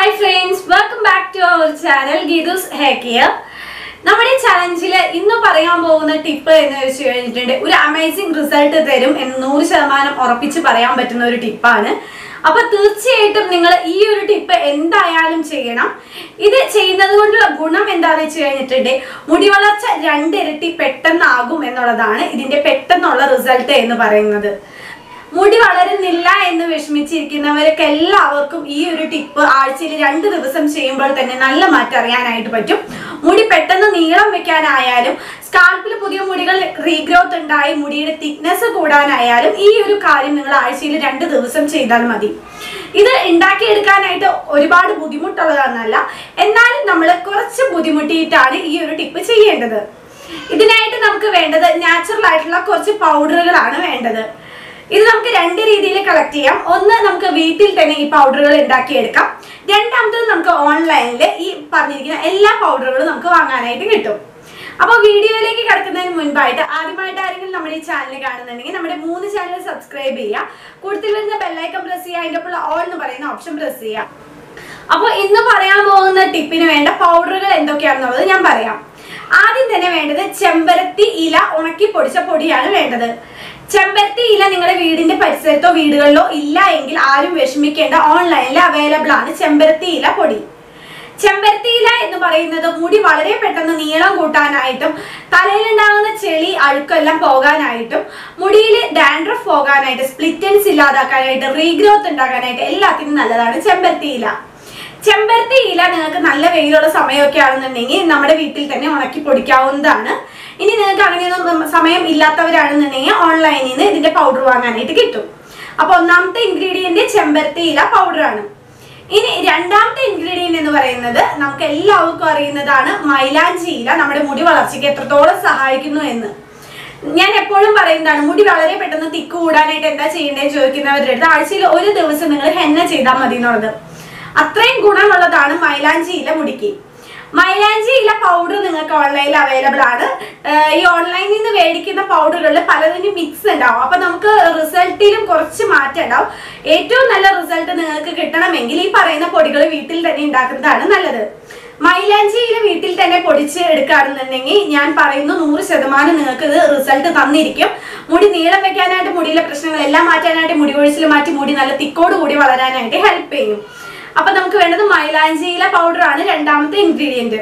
hi friends welcome back to our channel Geethu's hair care നമ്മുടെ ചലഞ്ചിൽ ഇന്ന് പറയാൻ പോകുന്ന ടിപ്പ് എന്ന് വെച്ച് കഴിഞ്ഞിട്ടുണ്ട് ഒരു അമേസിംഗ് റിസൾട്ട് തരും എന്ന് നൂറ് ശതമാനം ഉറപ്പിച്ച് പറയാൻ പറ്റുന്ന ഒരു ടിപ്പാണ് അപ്പൊ തീർച്ചയായിട്ടും നിങ്ങൾ ഈ ഒരു ടിപ്പ് എന്തായാലും ചെയ്യണം ഇത് ചെയ്യുന്നത് കൊണ്ടുള്ള ഗുണം എന്താണെന്ന് വെച്ച് കഴിഞ്ഞിട്ടുണ്ട് മുടി വളർച്ച രണ്ടിരട്ടി പെട്ടെന്നാകും എന്നുള്ളതാണ് ഇതിന്റെ പെട്ടെന്നുള്ള റിസൾട്ട് എന്ന് പറയുന്നത് മുടി വളരുന്നില്ല എന്ന് വിഷമിച്ചിരിക്കുന്നവർക്ക് എല്ലാവർക്കും ഈ ഒരു ടിപ്പ് ആഴ്ചയിൽ രണ്ട് ദിവസം ചെയ്യുമ്പോൾ തന്നെ നല്ല മാറ്റം അറിയാനായിട്ട് പറ്റും മുടി പെട്ടെന്ന് നീളം വെക്കാനായാലും സ്കാൽപ്പിൽ പുതിയ മുടികൾ റീഗ്രോത്ത് ഉണ്ടായി മുടിയുടെ തിക്നെസ് കൂടാനായാലും ഈ ഒരു കാര്യം നിങ്ങൾ ആഴ്ചയിൽ രണ്ട് ദിവസം ചെയ്താൽ മതി ഇത് ഉണ്ടാക്കിയെടുക്കാനായിട്ട് ഒരുപാട് ബുദ്ധിമുട്ടുള്ളതാണെന്നല്ല എന്നാലും നമ്മൾ കുറച്ച് ബുദ്ധിമുട്ടിയിട്ടാണ് ഈ ഒരു ടിപ്പ് ചെയ്യേണ്ടത് ഇതിനായിട്ട് നമുക്ക് വേണ്ടത് നാച്ചുറൽ ആയിട്ടുള്ള കുറച്ച് പൗഡറുകളാണ് വേണ്ടത് ഇത് നമുക്ക് രണ്ട് രീതിയിൽ കളക്ട് ചെയ്യാം ഒന്ന് നമുക്ക് വീട്ടിൽ തന്നെ ഈ പൗഡറുകൾ ഉണ്ടാക്കിയെടുക്കാം രണ്ടാമത്തത് നമുക്ക് ഓൺലൈനിൽ ഈ പറഞ്ഞിരിക്കുന്ന എല്ലാ പൗഡറുകളും നമുക്ക് വാങ്ങാനായിട്ട് കിട്ടും അപ്പോൾ വീഡിയോയിലേക്ക് കിടക്കുന്നതിന് മുൻപായിട്ട് ആദ്യമായിട്ട് ആരെങ്കിലും നമ്മുടെ ഈ ചാനൽ കാണുന്നുണ്ടെങ്കിൽ നമ്മുടെ മൂന്ന് ചാനൽ സബ്സ്ക്രൈബ് ചെയ്യുക കൂടുതൽ വരുന്ന ബെല്ലൈക്കൺ പ്രസ് ചെയ്യുക അതിൻ്റെ ഒപ്പം ഓൾ എന്ന് പറയുന്ന ഓപ്ഷൻ പ്രസ് ചെയ്യുക അപ്പോൾ ഇന്ന് പറയാൻ പോകുന്ന ടിപ്പിന് വേണ്ട പൗഡറുകൾ എന്തൊക്കെയാണെന്നുള്ളത് ഞാൻ പറയാം ആദ്യം തന്നെ വേണ്ടത് ചെമ്പരത്തി ഇല ഉണക്കി പൊടിച്ച പൊടിയാണ് വേണ്ടത് ചെമ്പരത്തി ഇല നിങ്ങളുടെ വീടിന്റെ പരിസരത്തോ വീടുകളിലോ ഇല്ല എങ്കിൽ ആരും വിഷമിക്കേണ്ട ഓൺലൈനിൽ അവൈലബിൾ ആണ് ചെമ്പരത്തി ഇല പൊടി ചെമ്പരത്തി ഇല എന്ന് പറയുന്നത് മുടി വളരെ പെട്ടെന്ന് നീളം കൂട്ടാനായിട്ടും തലയിലുണ്ടാകുന്ന ചെളി അഴുക്കെല്ലാം പോകാനായിട്ടും മുടിയിൽ ഡാൻഡ്രഫ് പോകാനായിട്ട് സ്പ്ലിറ്റൻസ് ഇല്ലാതാക്കാനായിട്ട് റീഗ്രോത്ത് ഉണ്ടാക്കാനായിട്ട് എല്ലാത്തിനും നല്ലതാണ് ചെമ്പരത്തി ഇല ചെമ്പരത്തി ഇല നിങ്ങൾക്ക് നല്ല വെയിലുള്ള സമയമൊക്കെ ആണെന്നുണ്ടെങ്കിൽ നമ്മുടെ വീട്ടിൽ തന്നെ ഉണക്കി പൊടിക്കാവുന്നതാണ് ഇനി നിങ്ങൾക്ക് അങ്ങനെയൊന്നും സമയം ഇല്ലാത്തവരാണെന്നുണ്ടെങ്കിൽ ഓൺലൈനിൽ നിന്ന് ഇതിന്റെ പൗഡർ വാങ്ങാനായിട്ട് കിട്ടും അപ്പൊ ഒന്നാമത്തെ ഇൻഗ്രീഡിയന്റ് ചെമ്പരത്തി ഇല പൗഡറാണ് ഇനി രണ്ടാമത്തെ ഇൻഗ്രീഡിയന്റ് എന്ന് പറയുന്നത് നമുക്ക് എല്ലാവർക്കും അറിയുന്നതാണ് മൈലാഞ്ചി ഇല നമ്മുടെ മുടി വളർച്ചയ്ക്ക് എത്രത്തോളം സഹായിക്കുന്നു എന്ന് ഞാൻ എപ്പോഴും പറയുന്നതാണ് മുടി വളരെ പെട്ടെന്ന് തിക്ക് കൂടാനായിട്ട് എന്താ ചെയ്യേണ്ടതെന്ന് ചോദിക്കുന്നവരുടെ അടുത്ത് ആഴ്ചയിൽ ഒരു ദിവസം നിങ്ങൾ ഹെന്ന ചെയ്താൽ മതി എന്നുള്ളത് അത്രയും ഗുണമുള്ളതാണ് മൈലാഞ്ചി ഇല മുടിക്ക് മൈലാഞ്ചി ഇല പൗഡർ നിങ്ങൾക്ക് ഓൺലൈനിൽ അവൈലബിൾ ആണ് ഏർ ഈ ഓൺലൈനിൽ നിന്ന് മേടിക്കുന്ന പൗഡറുകളിൽ പലതിനും മിക്സ് ഉണ്ടാവും അപ്പൊ നമുക്ക് റിസൾട്ടിലും കുറച്ച് മാറ്റം ഉണ്ടാവും ഏറ്റവും നല്ല റിസൾട്ട് നിങ്ങൾക്ക് കിട്ടണമെങ്കിൽ ഈ പറയുന്ന പൊടികൾ വീട്ടിൽ തന്നെ ഉണ്ടാക്കുന്നതാണ് നല്ലത് മൈലാഞ്ചി ഇല വീട്ടിൽ തന്നെ പൊടിച്ച് എടുക്കുകയാണെന്നുണ്ടെങ്കിൽ ഞാൻ പറയുന്നു നൂറ് ശതമാനം നിങ്ങൾക്ക് ഇത് റിസൾട്ട് തന്നിരിക്കും മുടി നീളം വെക്കാനായിട്ട് മുടിയിലെ പ്രശ്നങ്ങളെല്ലാം മാറ്റാനായിട്ട് മുടി കൊഴിച്ചിൽ മാറ്റി മുടി നല്ല തിക്കോട് കൂടി വളരാനായിട്ട് ഹെൽപ്പ് ചെയ്യും അപ്പൊ നമുക്ക് വേണ്ടത് മൈലാഞ്ചിയില പൗഡർ ആണ് രണ്ടാമത്തെ ഇൻഗ്രീഡിയന്റ്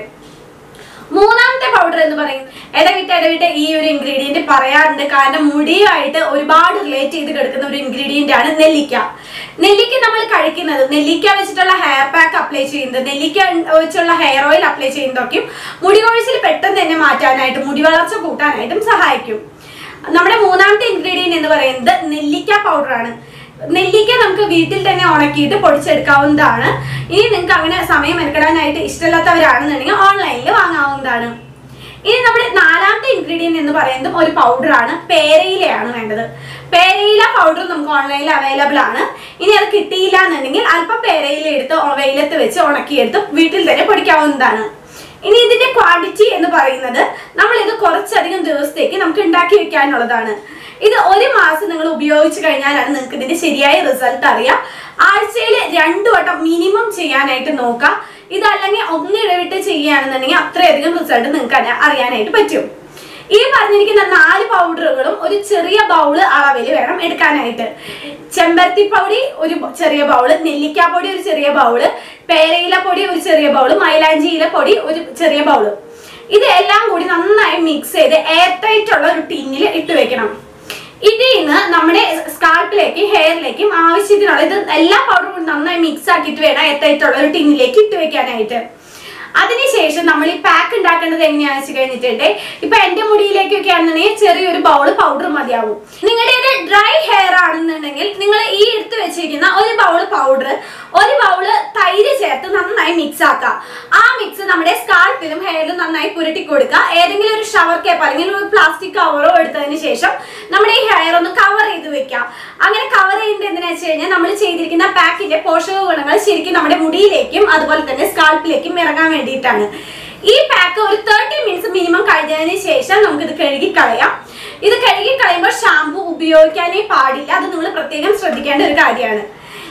മൂന്നാമത്തെ പൗഡർ എന്ന് പറയും ഇടവിട്ട് ഇടവിട്ട് ഈ ഒരു ഇൻഗ്രീഡിയന്റ് പറയാറുണ്ട് കാരണം മുടിയുമായിട്ട് ഒരുപാട് റിലേറ്റ് ചെയ്ത് കിടക്കുന്ന ഒരു ഇൻഗ്രീഡിയന്റ് ആണ് നെല്ലിക്ക നെല്ലിക്ക നമ്മൾ കഴിക്കുന്നത് നെല്ലിക്ക വെച്ചിട്ടുള്ള ഹെയർ പാക്ക് അപ്ലൈ ചെയ്യുന്നത് നെല്ലിക്ക വെച്ചുള്ള ഹെയർ ഓയിൽ അപ്ലൈ ചെയ്യുന്നതൊക്കെയും മുടി കൊഴിച്ചിൽ പെട്ടെന്ന് തന്നെ മാറ്റാനായിട്ട് മുടി വളർച്ച കൂട്ടാനായിട്ടും സഹായിക്കും നമ്മുടെ മൂന്നാമത്തെ ഇൻഗ്രീഡിയന്റ് എന്ന് പറയുന്നത് നെല്ലിക്ക പൗഡറാണ് നെല്ലിക്ക നമുക്ക് വീട്ടിൽ തന്നെ ഉണക്കിയിട്ട് പൊടിച്ചെടുക്കാവുന്നതാണ് ഇനി നിങ്ങൾക്ക് അങ്ങനെ സമയം മെനക്കെടാനായിട്ട് ഇഷ്ടമില്ലാത്തവരാണെന്നുണ്ടെങ്കിൽ ഓൺലൈനിൽ വാങ്ങാവുന്നതാണ് ഇനി നമ്മുടെ നാലാമത്തെ ഇൻഗ്രീഡിയന്റ് എന്ന് പറയുന്നത് ഒരു പൗഡറാണ് പേരയിലയാണ് വേണ്ടത് പേരയില പൗഡർ നമുക്ക് ഓൺലൈനിൽ അവൈലബിൾ ആണ് ഇനി അത് കിട്ടിയില്ല എന്നുണ്ടെങ്കിൽ അല്പം പേരയില എടുത്ത് വെയിലത്ത് വെച്ച് ഉണക്കിയെടുത്ത് വീട്ടിൽ തന്നെ പൊടിക്കാവുന്നതാണ് ഇനി ഇതിന്റെ ക്വാണ്ടിറ്റി എന്ന് പറയുന്നത് നമ്മൾ ഇത് കുറച്ചധികം ദിവസത്തേക്ക് നമുക്ക് ഉണ്ടാക്കി വെക്കാനുള്ളതാണ് ഇത് ഒരു മാസം നിങ്ങൾ ഉപയോഗിച്ച് കഴിഞ്ഞാലാണ് നിങ്ങൾക്ക് ഇതിന്റെ ശരിയായ റിസൾട്ട് അറിയാം ആഴ്ചയിൽ രണ്ടു വട്ടം മിനിമം ചെയ്യാനായിട്ട് നോക്കാം ഇതല്ലെങ്കിൽ ഒന്നിടവിട്ട് ചെയ്യുകയാണെന്നുണ്ടെങ്കിൽ അത്രയധികം റിസൾട്ട് നിങ്ങൾക്ക് അറിയാ- അറിയാനായിട്ട് പറ്റും ഈ പറഞ്ഞിരിക്കുന്ന നാല് പൗഡറുകളും ഒരു ചെറിയ ബൗള് അളവിൽ വേണം എടുക്കാനായിട്ട് ചെമ്പരത്തി പൊടി ഒരു ചെറിയ ബൗള് നെല്ലിക്ക പൊടി ഒരു ചെറിയ ബൗള് പേരയില പൊടി ഒരു ചെറിയ ബൗള് മൈലാഞ്ചി ഇല പൊടി ഒരു ചെറിയ ബൗള് ഇത് എല്ലാം കൂടി നന്നായി മിക്സ് ചെയ്ത് എയർ ടൈറ്റ് ഉള്ള ഒരു ടിന്നിൽ ഇട്ട് വെക്കണം ഇതിൽ നിന്ന് നമ്മുടെ സ്കാൾപ്പിലേക്ക് ഹെയറിലേക്കും ആവശ്യത്തിനുള്ള ഇത് എല്ലാ പൗഡറും നന്നായി മിക്സ് ആക്കിയിട്ട് വേണം എയർ ടൈറ്റ് ഉള്ള ഒരു ടിന്നിലേക്ക് ഇട്ട് വെക്കാനായിട്ട് അതിനുശേഷം നമ്മൾ ഈ പാക്ക് ഉണ്ടാക്കേണ്ടത് എങ്ങനെയാണെന്ന് വെച്ച് കഴിഞ്ഞിട്ടുണ്ട് ഇപ്പൊ എന്റെ മുടിയിലേക്കൊക്കെ ആണെന്നുണ്ടെങ്കിൽ ചെറിയൊരു ബൗള് പൗഡർ മതിയാവും നിങ്ങളുടെ ഡ്രൈ ഹെയർ ആണെന്നുണ്ടെങ്കിൽ നിങ്ങൾ ഈ എടുത്ത് വെച്ചിരിക്കുന്ന ഒരു ബൗള് പൗഡർ ഒരു ബൗള് തൈര് ചേർത്ത് നന്നായി മിക്സ് ആക്കുക ആ മിക്സ് നമ്മുടെ സ്കാൾപ്പിലും ഹെയറിലും നന്നായി പുരട്ടി കൊടുക്കുക ഏതെങ്കിലും ഒരു ഷവർ കേപ്പ് അല്ലെങ്കിൽ ഒരു പ്ലാസ്റ്റിക് കവറോ എടുത്തതിന് ശേഷം നമ്മുടെ ഈ ഹെയർ ഒന്ന് കവർ ചെയ്ത് വെക്കാം അങ്ങനെ കവർ ചെയ്യുന്നത് എന്തിനാ വെച്ച് കഴിഞ്ഞാൽ നമ്മൾ ചെയ്തിരിക്കുന്ന പാക്കിന്റെ പോഷക ഗുണങ്ങൾ ശരിക്കും നമ്മുടെ മുടിയിലേക്കും അതുപോലെ തന്നെ സ്കാൾപ്പിലേക്കും ഇറങ്ങാൻ വേണ്ടിയിട്ടാണ് ഈ പാക്ക് ഒരു തേർട്ടി മിനിറ്റ്സ് മിനിമം കഴിഞ്ഞതിന് ശേഷം നമുക്ക് ഇത് കഴുകി കളയാം ഇത് കഴുകി കളയുമ്പോൾ ഷാമ്പു ഉപയോഗിക്കാനേ പാടില്ല അത് നിങ്ങൾ പ്രത്യേകം ശ്രദ്ധിക്കേണ്ട ഒരു കാര്യമാണ്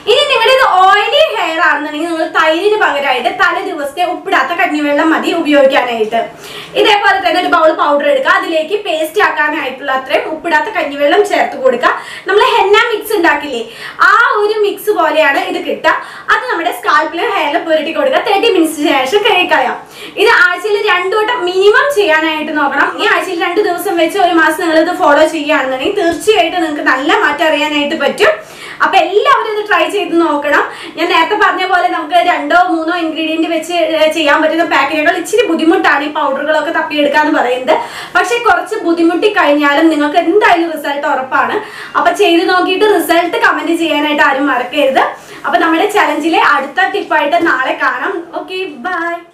ഇനി നിങ്ങളുടെ ഇത് ഓയിലി ഹെയർ ആണെന്നുണ്ടെങ്കിൽ നിങ്ങൾ തൈരിന് പകരമായിട്ട് തലേ ദിവസത്തെ ഉപ്പിടാത്ത കഞ്ഞിവെള്ളം മതി ഉപയോഗിക്കാനായിട്ട് ഇതേപോലെ തന്നെ ഒരു ബൗൾ പൗഡർ എടുക്കുക അതിലേക്ക് പേസ്റ്റ് ആക്കാനായിട്ടുള്ള അത്രയും ഉപ്പിടാത്ത കഞ്ഞിവെള്ളം ചേർത്ത് കൊടുക്കുക നമ്മൾ ഹെന്ന മിക്സ് ഉണ്ടാക്കില്ലേ ആ ഒരു മിക്സ് പോലെയാണ് ഇത് കിട്ടുക അത് നമ്മുടെ സ്കാൽപ്പിലും ഹെയറിൽ പുരട്ടി കൊടുക്കുക തേർട്ടി മിനിറ്റ്സിന് ശേഷം കഴുകിക്കളയാം ഇത് ആഴ്ചയിൽ രണ്ടു വട്ടം മിനിമം ചെയ്യാനായിട്ട് നോക്കണം ഈ ആഴ്ചയിൽ രണ്ട് ദിവസം വെച്ച് ഒരു മാസം നിങ്ങൾ ഇത് ഫോളോ ചെയ്യുകയാണെന്നുണ്ടെങ്കിൽ തീർച്ചയായിട്ടും നിങ്ങൾക്ക് നല്ല മാറ്റം അറിയാനായിട്ട് പറ്റും അപ്പൊ എല്ലാവരും ഇത് ട്രൈ ചെയ്ത് നോക്കണം ഞാൻ നേരത്തെ പറഞ്ഞ പോലെ നമുക്ക് രണ്ടോ മൂന്നോ ഇൻഗ്രീഡിയന്റ് വെച്ച് ഏർ ചെയ്യാൻ പറ്റുന്ന പാക്കേജുകൾ ഇച്ചിരി ബുദ്ധിമുട്ടാണ് ഈ പൗഡറുകളൊക്കെ തപ്പിയെടുക്കാന്ന് പറയുന്നത് പക്ഷെ കുറച്ച് ബുദ്ധിമുട്ടി കഴിഞ്ഞാലും നിങ്ങൾക്ക് എന്തായാലും റിസൾട്ട് ഉറപ്പാണ് അപ്പൊ ചെയ്ത് നോക്കിയിട്ട് റിസൾട്ട് കമന്റ് ചെയ്യാനായിട്ട് ആരും മറക്കരുത് അപ്പൊ നമ്മുടെ ചലഞ്ചിലെ അടുത്ത ടിപ്പായിട്ട് നാളെ കാണാം ഓക്കെ ബൈ